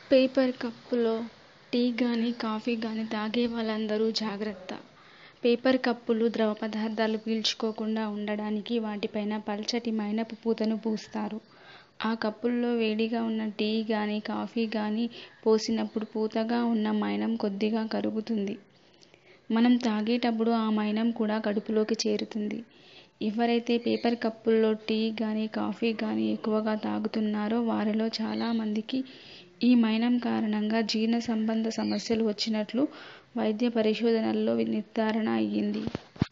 Paper కప్పులో tea గానీ, coffee గానీ తాగే వాళ్లందరూ జాగ్రత్త! పేపర్ కప్పులు ద్రవ పదార్థాలు పీల్చుకోకుండా ఉండడానికి వాటిపైన పల్చటి మైనపు పూతను పూస్తారు. ఆ కప్పుల్లో వేడిగా ఉన్న టీ గానీ, కాఫీ గానీ పోసినప్పుడు పూతగా ఉన్న మైనం కొద్దిగా కరుగుతుంది. మనం తాగేటప్పుడు ఆ మైనం కూడా కడుపులోకి చేరుతుంది. ఎవరైతే పేపర్ కప్పుల్లో టీ గానీ, కాఫీ గానీ ఎక్కువగా తాగుతున్నారో వారిలో చాలా మందికి ఈ మైనం కారణంగా జీర్ణ సంబంధ సమస్యలు వచ్చినట్లు వైద్య పరిశోధనల్లో నిర్ధారణ అయ్యింది.